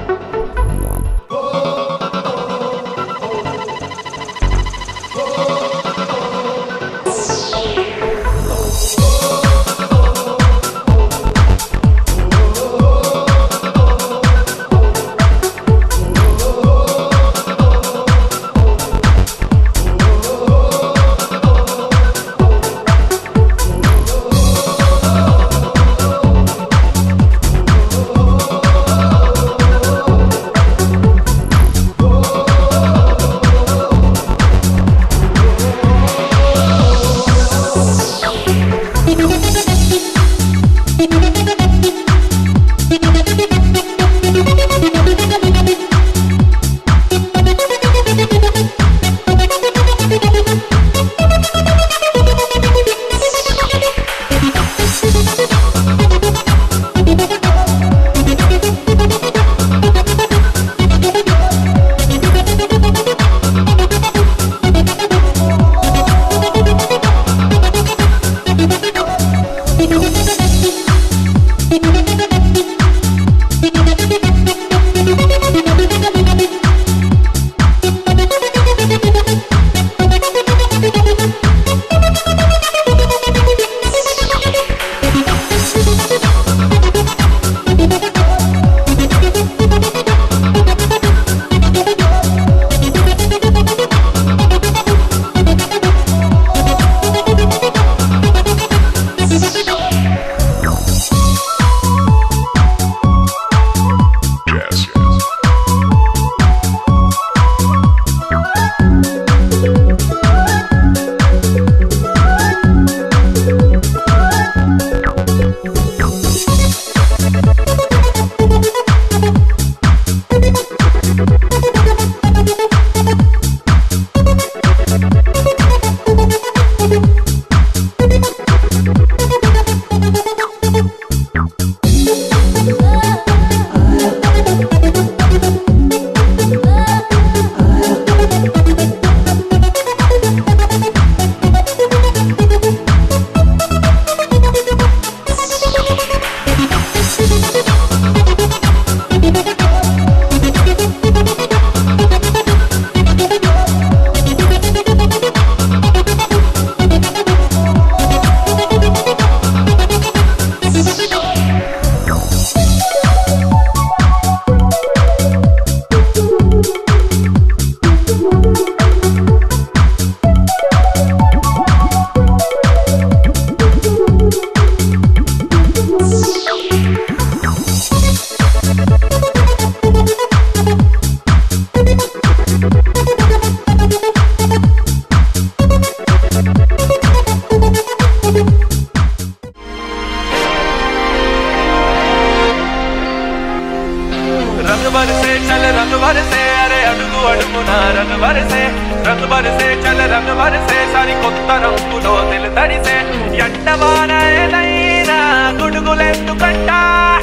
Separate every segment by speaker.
Speaker 1: రంగు బరిసే చల రంగు బరిసే అరే అడుగు అడుగున రంగు బరిసే రంగు బరిసే చల రంగు బరిసే సరి కొత్త రంగులో తెలు తడిసే ఎండవాన ఏదైనా గుడుగులెందుకంట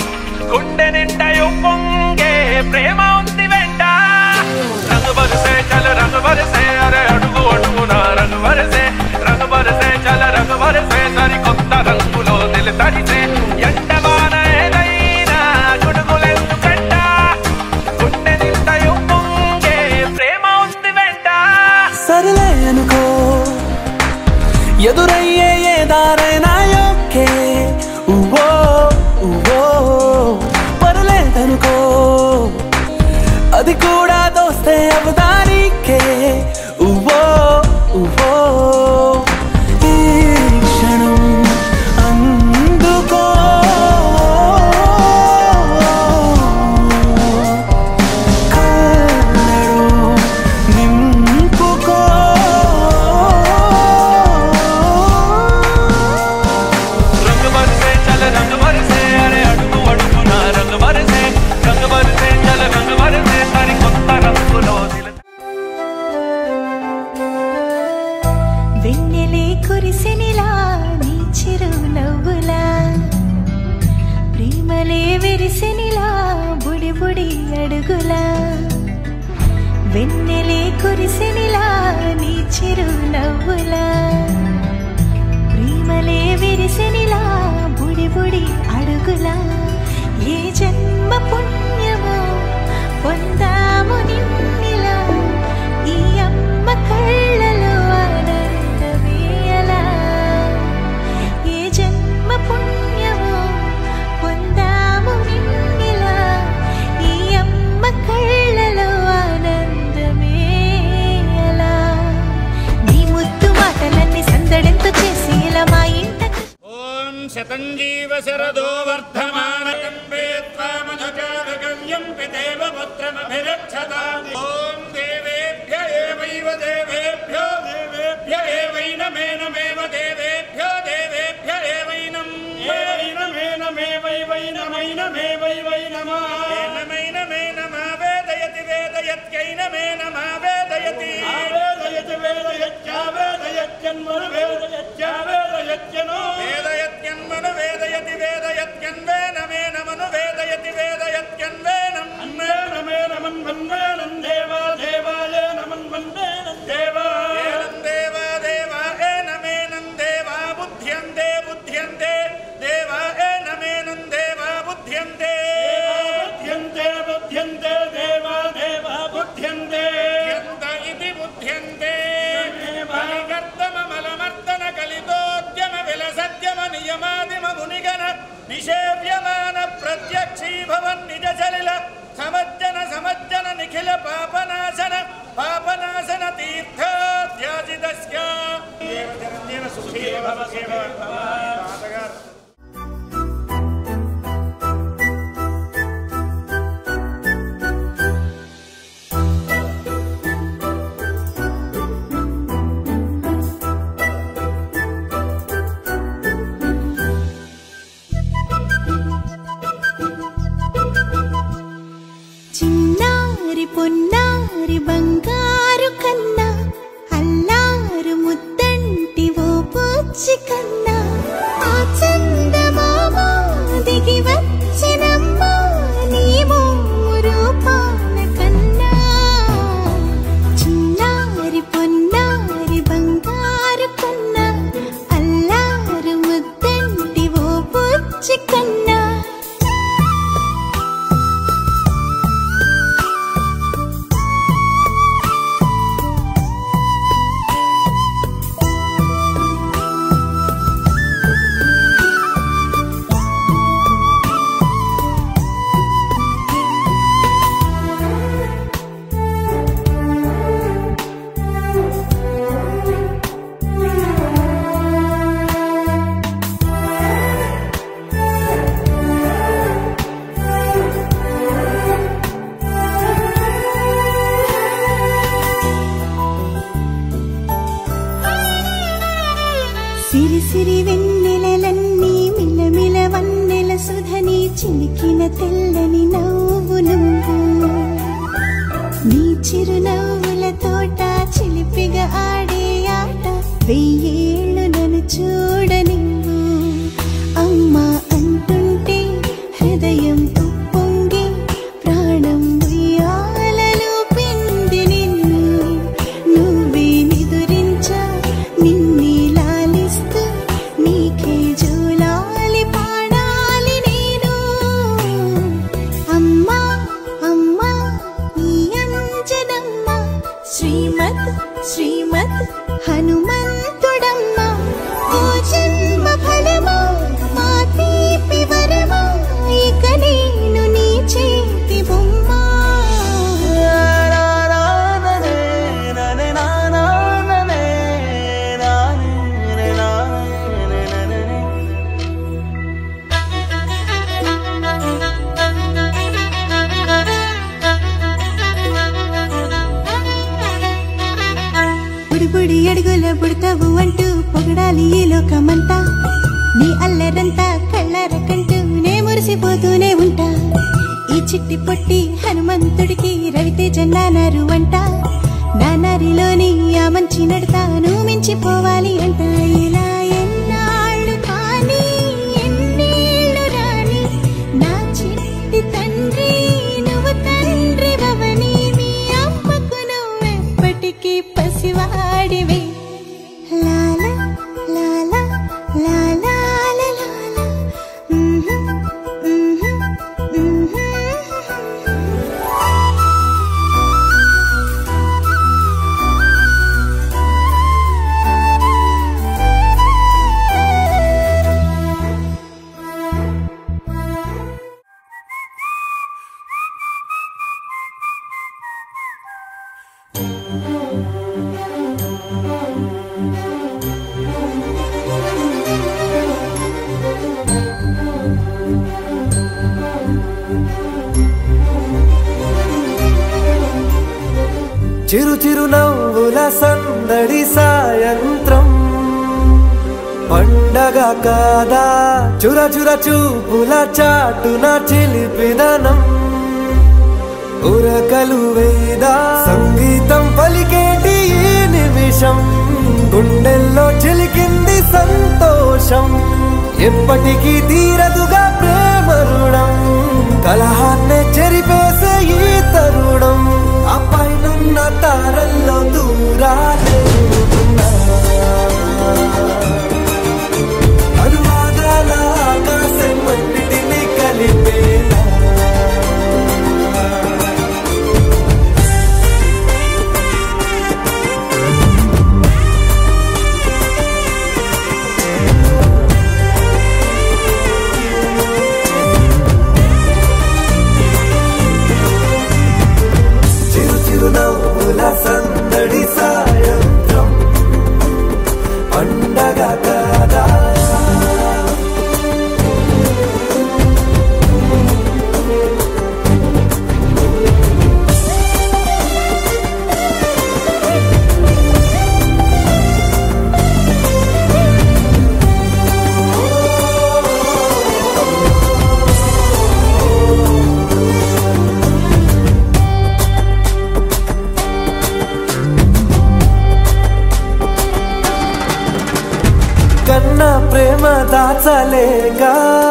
Speaker 1: గుండె నిండా పొంగే ప్రేమ ఉంది వెంట రంగు బరిసే చల రంగు బరిసే అరే అడుగు అడుగున రంగు బరిసే రంగు బరిసే చల రంగు బరిసే సరి కొత్త రంగులో తెలు తడిసే ఎండవాన ఏదైనా గుడుగులెందుకంట గుండె నిండా పొంగే ప్రేమ ఉంది వెంట
Speaker 2: సరిలే అనుకో ఎదురయ్యే ఏ దారైనా ఓకే ఉవో ఉవో పర్లేదనుకో అది కూడా దోస్తే అవదానికే ఉవో ఉవో ఈ క్షణం అందుకో కళ్ళలో నింపుకో
Speaker 1: రంగు బరిసే చల రంగు బరిసే అరే అడుగు అడుగున రంగు బరిసే రంగు బరిసే చల రంగు బరిసే సరి కొత్త రంగులో నిల
Speaker 3: వెన్నెలే కురిసెనిలా నీ చిరునవ్వులా ప్రేమలే విరిసెనిలా బుడి బుడి అడుగులా వెన్నెలే కురిసెనిలా నీ చిరునవ్వులా ప్రేమలే విరిసెనిలా బుడి బుడి అడుగులా ఏ జన్మ పుణ్యమో
Speaker 4: వేదయత్యన్మను వేదయత్యా వేదయత్యను
Speaker 5: వేదయత్యన్మను వేదయతి వేదయత్యన్వేనమేనమను వేదయతి వేదయత్యన్వేనం
Speaker 4: అన్వేనమేనమన్వన్వేనం దేవా దేవాయేన మన్వన్వేనం దేవా
Speaker 5: ఏనం దేవా దేవా ఏనమేనం దేవా బుద్ధ్యంతే బుద్ధ్యంతే దేవా ఏనమేనం దేవా బుద్ధ్యంతే
Speaker 4: బుద్ధ్యంతే బుద్ధ్యంతే దేవా దేవా బుద్ధ్యంతే
Speaker 5: బుద్ధ్యంత ఇది బుద్ధ్యంతే మలిగర్దమలమర్దన కలితోద్యమ విలసద్యమ నియమాదిమ మునిగన నిషేవ్యమాన ప్రత్యక్షీభవన్ నిజ చలిల సమజ్జన సమజ్జన నిఖిల పాపనాశన పాపనాశన తీర్థాధ్యాజితస్య దేవ చిరంజీవ సుఖీ భవ శివ తాతగారు
Speaker 3: చిన్నారి పొన్నారి బంగారు కన్నా అల్లారు ముద్దంటి ఓ పూచి కన్నా ఆ చందమామ దిగి వచ్చినమ్మా నీ రూపాల కన్నా చిన్నారి పొన్నారి బంగారు కన్నా అల్లారు ముద్దంటి ఓ పూచి కన్నా సిరి సిరి వెన్నెలలన్నీ మిలమిల వన్నెల సుధని చిలికిన తెల్లని నవ్వు నువ్వు నీ చిరునవ్వుల తోట చిలిపిగా ఆడే ఆట వెయ్యేళ్ళు నన్ను చూడ నువ్వు అమ్మా అంటుంటే హృదయం ఉప్పొంగి ప్రాణం ఉయ్యాలలో పిండి నిన్ను నువ్వే నిదురించా నిన్నే లాలిస్తూ నీకే జోలాలి పాడాలి నేను అమ్మా అమ్మా ఈ అంజనమ్మ శ్రీమద్ శ్రీమద్ హనుమంతుడమ్మ ఓ జన్మ ఫలమా మా తీపి వరమా ఇక నేను నీ చేతి బొమ్మ బుడి బుడి అడుగుల బుడతావు అంటూ పొగడాలి ఈ లోకమంతా నీ అల్లరంతా కళ్ళరకంటూ నే మురిసిపోతూనే ఉంటా ఈ చిట్టి పొట్టి హనుమంతుడికి రవితేజ నానారు అంట నానారిలోని ఆ మంచి నడతాను మించిపోవాలి అంట ఇలా ఎన్నాళ్ళు కానీ ఎన్నేళ్ళు రాని నా చిట్టి తండ్రి నువ్వు తండ్రి భవని మీ అమ్మకు నువ్వెప్పటికీ పసివాడివే లాల లాల లాల లాల మ్హూ, మ్హూ, మ్హూ.
Speaker 2: చిరు చిరు నవ్వుల సందడి సాయంత్రం పండగ కాదా చుర చుర చూపుల చాటున చిలిపిదనం ఉరకలు వేదా సంగీతం పలికేటి ఈ నిమిషం గుండెల్లో చిలికింది సంతోషం ఎప్పటికీ తీరదుగా ప్రేమ రుణం కలహాన్నే చెరిపేసే ఈ తరుణం ఆ పైనున్న తారల్లో దూరాలే ఉన్నా. అనువాదాల ఆకాశం అన్నిటినీ కలిపేలా చిరు చిరు నవ్వుల సందడి సాయంత్రం పండగ కాదా కన్నా ప్రేమ దాచలేగా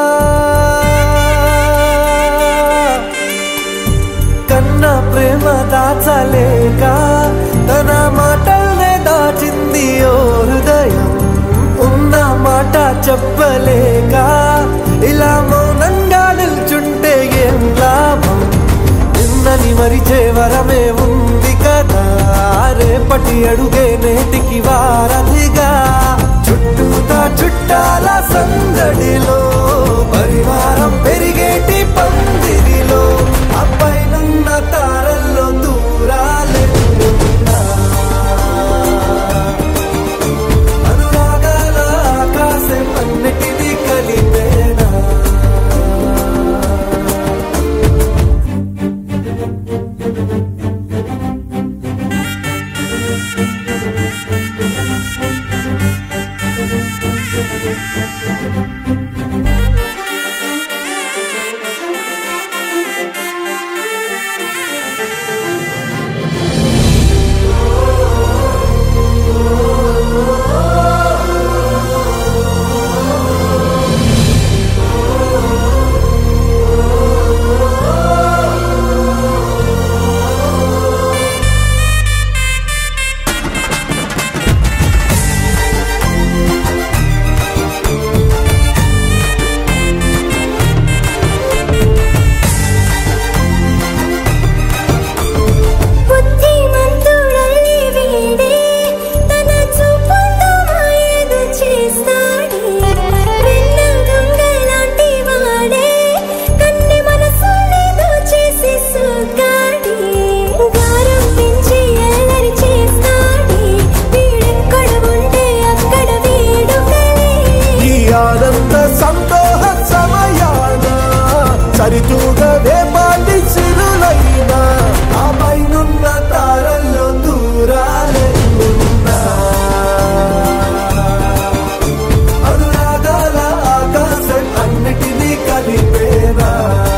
Speaker 2: కన్నా ప్రేమ దాచలేక తన మాటల్నే దాచింది ఓ హృదయం ఉన్న మాట చెప్పలేక ఇలా మౌనంగా నిల్చుంటే ఏం లాభం నిన్నని మరిచే వరమే ఉంది కదా రేపటి అడుగే నేటికి వారధిగా చుట్టూతా చుట్టాల సందడిలో పరివారం పెరిగేటి పందిరిలో అప్పైనున్న తారల్లో దూరాలే ఉన్నా. అనురాగాల ఆకాశం అన్నిటినీ కలిపేనా
Speaker 3: బుద్ధిమంతుడల్లి వీడే తన చూపుతో మాయేదో చేస్తాడే వెన్న దొంగలాంటి వాడే కన్నె మనసులేదో చేసి సూగాడే గారం పెంచి అల్లరి చేస్తాడే వీడెక్కడ ఉంటే అక్కడ వేడుకలే
Speaker 2: ఈ ఆనంద సంతోహ సమయాన సరితూగవే పాటి సిరులైనా ఆ పైనున్న తారల్లో దూరాలే ఉన్నా. అనురాగాల ఆకాశం అన్నిటినీ కలిపేనా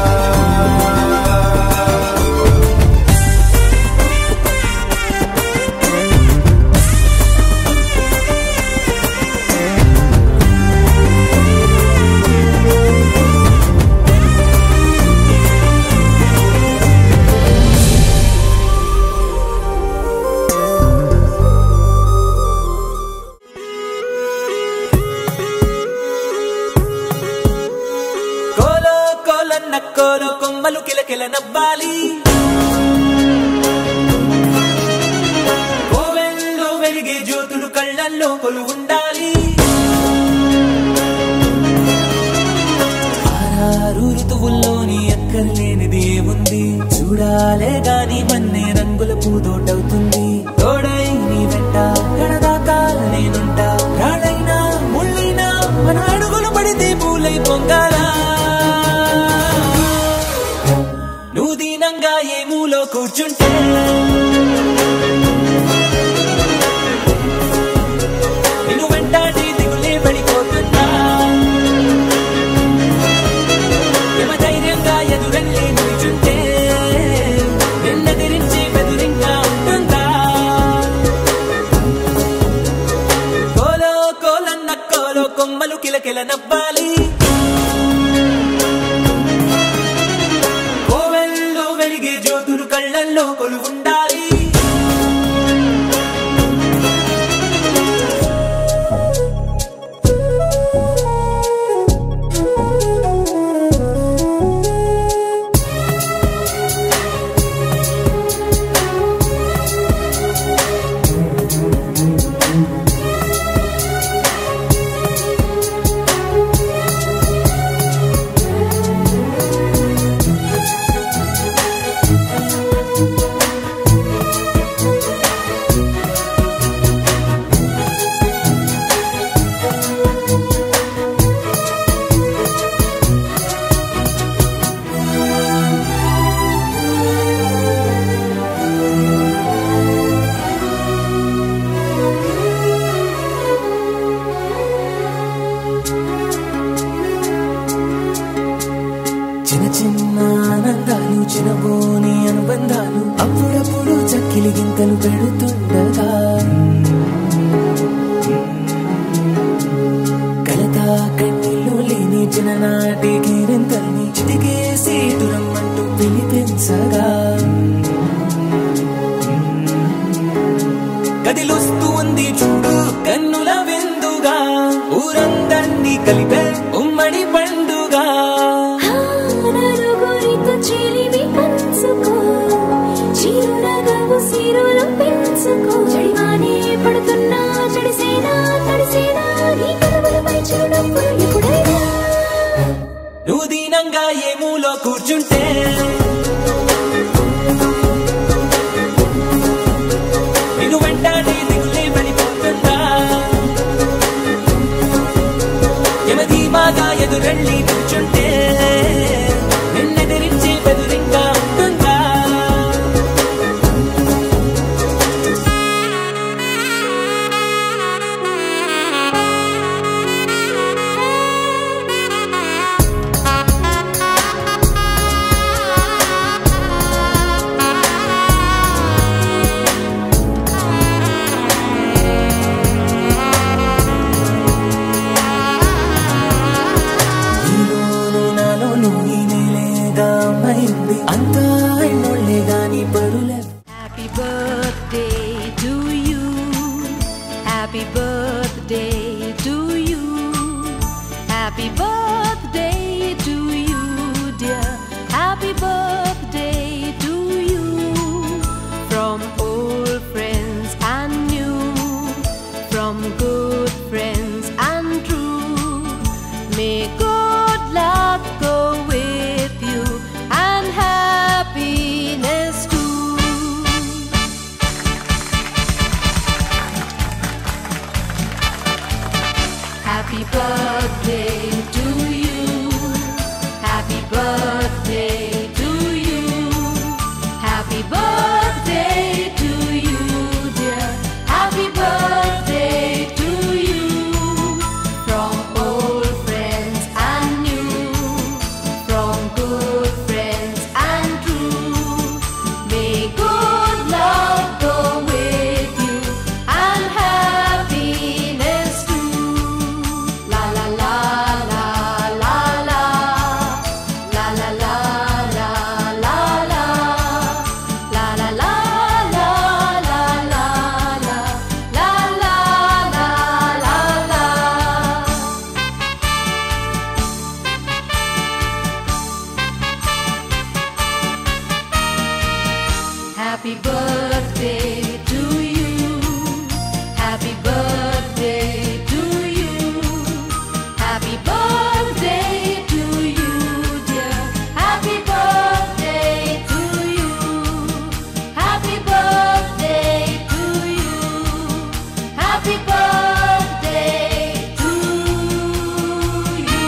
Speaker 6: కోలో కోలన్న కోలో కొమ్మలు కిలకిల నవ్వాలి కోవెల్లో వెలిగే జ్యోతులు కళ్ళల్లో కొలు ఉండాలి ఆరారు ఋతువుల్లోని అక్కర్లేనిది ఏముంది చూడాలే గాని మన్నే రంగుల పూదోటవుతుంది తోడై నీ వెంట గడదాకా నేనుంటా రాడైనా ముళ్ళైనా మన అడుగులు పడితే పూలై పొంగాలా నువ్వు దీనంగా ఏ మూలో కూర్చుంటే నిన్ను వెంటాడి దిగులే పడిపోతున్నా యమ ధైర్యంగా ఎదురెళ్ళి నిలుచుంటే నిన్నెదిరించి బెదిరింగా ఉంటుందా కళ్ళల్లో కొలువుండాలి చిన్న చిన్న ఆనందాలు చిన్నబోని అనుబంధాలు అప్పుడప్పుడు చక్కిలి గింతలు పెడుతుండగా కలత కన్నీళ్ళు లేని చిన్ననాటి గిరింతల్ని చిటికేసి దురమ్మంటూ పిలిపించగా గదిలొస్తూ ఉంది చూడు కన్నుల విందుగా ఊరందర్నీ కలిపే ఉమ్మడి పండుగ
Speaker 3: నలుగురితో చెలిమి పంచుకో చిరునగవు సిరులు పెంచుకో చెడివానే పడుతున్నా చెడిసేనా తడిసేనా నీ కనుమలపై చిరునవ్వులు ఎప్పుడైనా
Speaker 6: నువ్వు దీనంగా ఏ మూలో కూర్చుంటే నిన్ను వెంటాడి దిగులే వెళ్ళిపోతుందా యమధీమాగా ఎదురెళ్ళి కూర్చుంటే నిన్నెదిరించే బెదురింగా ఉంటుందా నీలోను నాలోను ఈమె లేదా అమ్మైంది అంతా ఎన్నోళ్ళే గాని పరులే
Speaker 7: Happy birthday to you. Happy birthday to you. Happy birthday to you, dear. Happy birthday to you. From old friends and new, from good friends and true. May good luck go with you and happiness too. Happy birthday to you. Happy birthday to you. Happy birthday to you, dear. Happy birthday to you. From old friends and new, from good friends and true. May good luck go with you and happiness too. La la la la la la. La la la la la la. La la la la la la la. La la la la la. Happy birthday to you. Happy birthday to you. Happy birthday to you, dear. Happy birthday to you. Happy birthday to you. Happy birthday to you.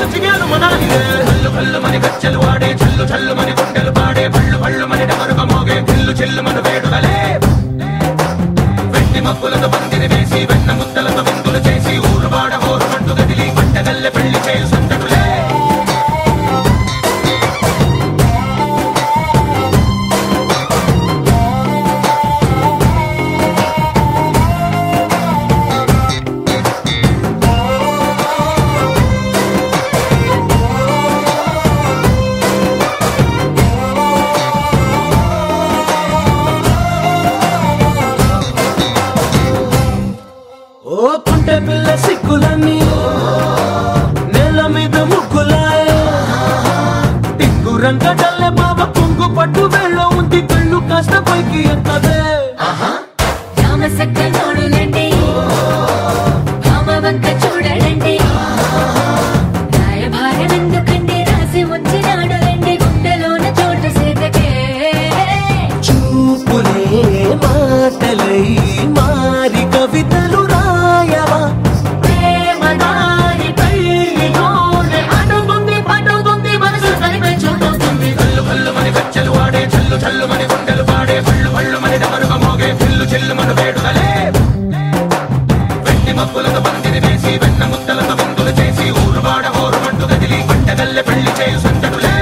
Speaker 2: చిగాలు మనాలిదే కల్లు కల్లు మని గచ్చలు వాడే చల్లు చల్లు మని గుండెలు పాడే పళ్ళు పళ్ళు మని డమరుక మోగే పిల్లు చిల్లు మన వేడుదలే వెండి మబ్బులతో పందిరి వేసి వెన్న ముద్దలతో విందులు చేసి ఊరు వాడ హోరు మంటు గదిలి పంటగల్లె పెళ్లి చేయు సందడులే ఓ కుంటె పిల్ల సిక్కులన్నీ నేల మీద ముగ్గులాయే టింగు రంగడల్లె బాబ కుంగు పట్టు వెళ్ళ ఉంది కళ్ళు కాస్త పైకి ఎక్కదే
Speaker 3: రామసక్క నోడులండి భామవంక చూడడండి రాయభారమెందుకండి రాసి ఉంచినాడు రండి గుండెలోన చోటు సేతకే
Speaker 2: చూపులే మాటలై మారి కవితలు రాయవా
Speaker 3: ప్రేమ దారి పెళ్లిలోనే అడుగుంది పట్టుకుంది మనసు కనిపించుతుంది
Speaker 2: కల్లు కల్లు మని గచ్చలు వాడే చల్లు చల్లు మని గుండెలు పాడే పళ్ళు పళ్ళు మని డమరుక మోగే పిల్లు చిల్లు మన వేడుదలే వెండి మబ్బులతో పందిరి వేసి వెన్న ముద్దలతో విందులు చేసి ఊరు వాడ హోరు మంటు గదిలి పంటగల్లె పెళ్లి చేయు సందడులే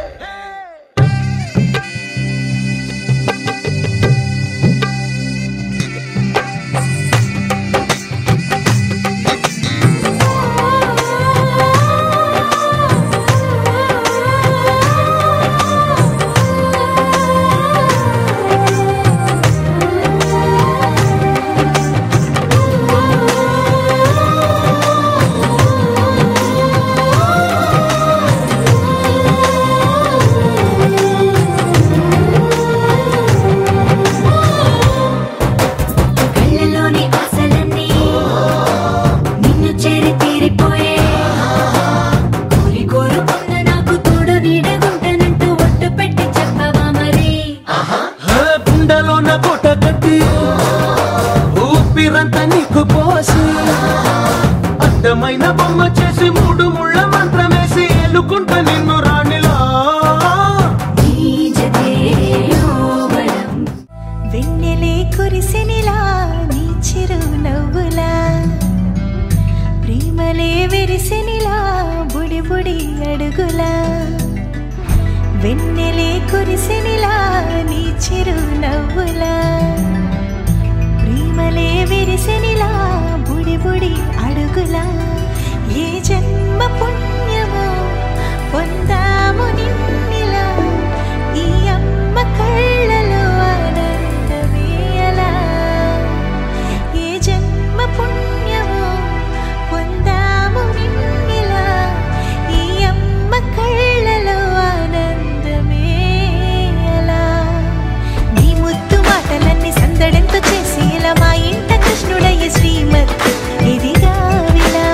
Speaker 3: కళ్ళలోని ఆశలన్నీ నిన్ను చేరి తీరిపోయే కోరి కోరుకున్న నాకు తోడు నీడగుంటనంటూ ఒట్టు పెట్టి చెప్పవా మరి
Speaker 2: గుండెలో నా కోట కట్టి ఊపిరంతా నీకు పోసి అడ్డమైన బొమ్మ చేసి మూడు ముళ్ళ మంత్రమేసి ఎలుకుంటా నిన్ను రాణిలా
Speaker 3: నీ జతే యోవనం
Speaker 8: వెన్నెలే కురిసెనిలా నీ చిరు నవ్వులా ప్రేమలే విరిసెనిలా బుడి బుడి అడుగులా వెన్నెలే కురిసెనిలా నీ చిరు నవ్వులా ప్రేమలే విరిసెనిలా బుడి బుడి అడుగులా ఏ జన్మ పుణ్యమో పొందాము నిన్నిలా ఈ అమ్మ కళ్ళలో ఆనందమే అలా ఏ జన్మ పుణ్యమో పొందాము నిన్నిలా ఈ అమ్మ కళ్ళలో ఆనందమే అలా నీ ముద్దు మాటలన్నీ సందడంతో చేసి ఇలా మా ఇంట కృష్ణుడయ్య శ్రీమత్ ఇదిగా విలా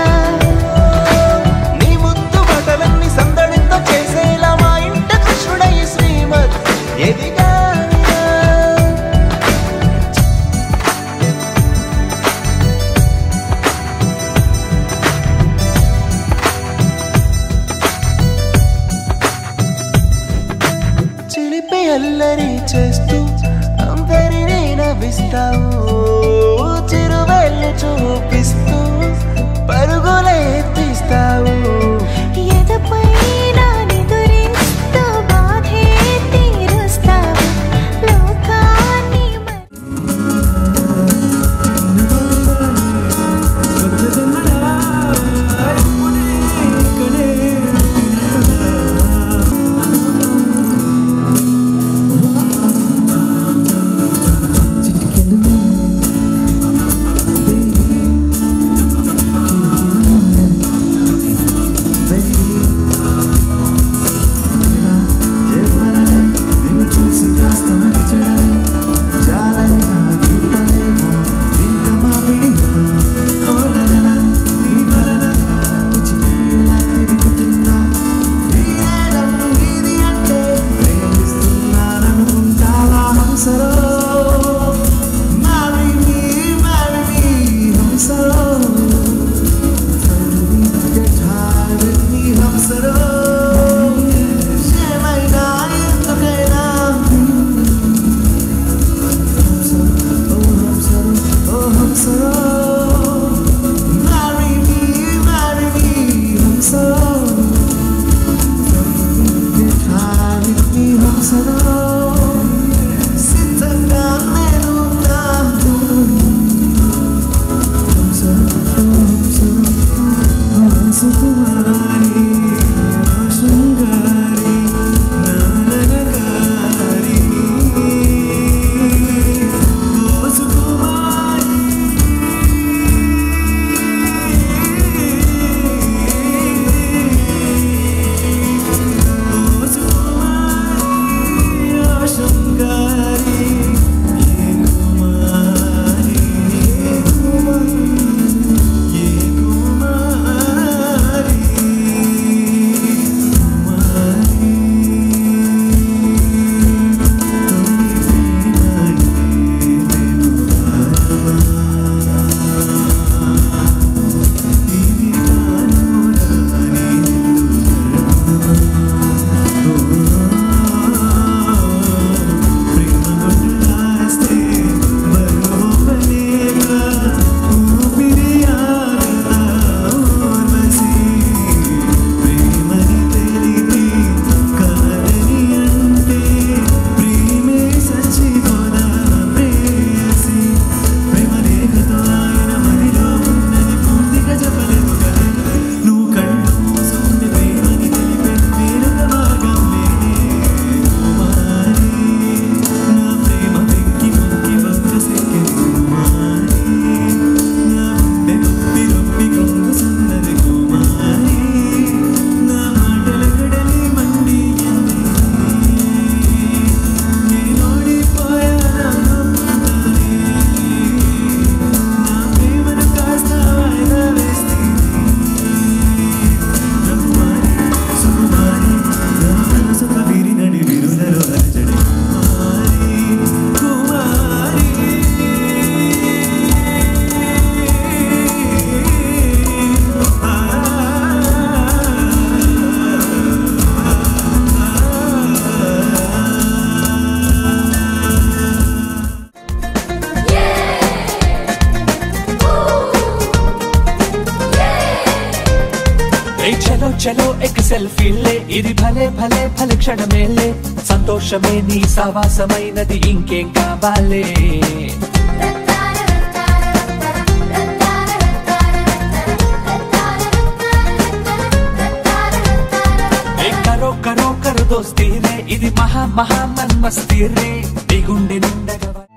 Speaker 2: నీ ముద్దు బటలన్నీ సందడితో చేసేలా మా ఇంట కృష్ణుడయ్య శ్రీమద్ ఎదిగా చిలిపి అల్లరి చేస్తూ అందరినీ నవ్విస్తావు చిరువెళ్ళు చూపిస్తూ పరుగులే తీస్తావు
Speaker 8: ఎదపై నా నిదురిస్తూ బాధే తీరుస్తావు లోకాన్ని మ-
Speaker 2: చిటికెడు
Speaker 6: సుకుమారి శృంగారి నాననకారి ఓ సుకుమారి ఓ సుకుమారి ఓ శృంగారి ఏ కుమారి ఏ కుమారి నువ్వు కళ్ళు మూసుకుంటే ప్రేమని తెలిపే వేరొక మార్గం లేదే కుమారి నా ప్రేమ వెక్కి మొక్కి భక్త సెక్కి కుమారి నా గుండె నొప్పి నొప్పి కృంగుసున్నది కుమారి నా మాటల కడలి మండి నేనోడిపోయానమ్మంటానే నా ప్రేమను కాస్త వాయిదా వేస్తే కుమారి సుకుమారి నా సుఖ వీరి నడి విరులలో అలజడి కుమారి కుమారి
Speaker 9: ఏ చలో చలో ఎక్ సెల్ఫీలే ఇది భలే భలే భలే క్షణమేలే సంతోషమే నీ సావాసమైనది ఇంకేం కావాలే ఏ కరో కరో కరో దోస్తీ రే ఇది మహా మహా మన్మస్తీ రే నీ గుండె నిండగా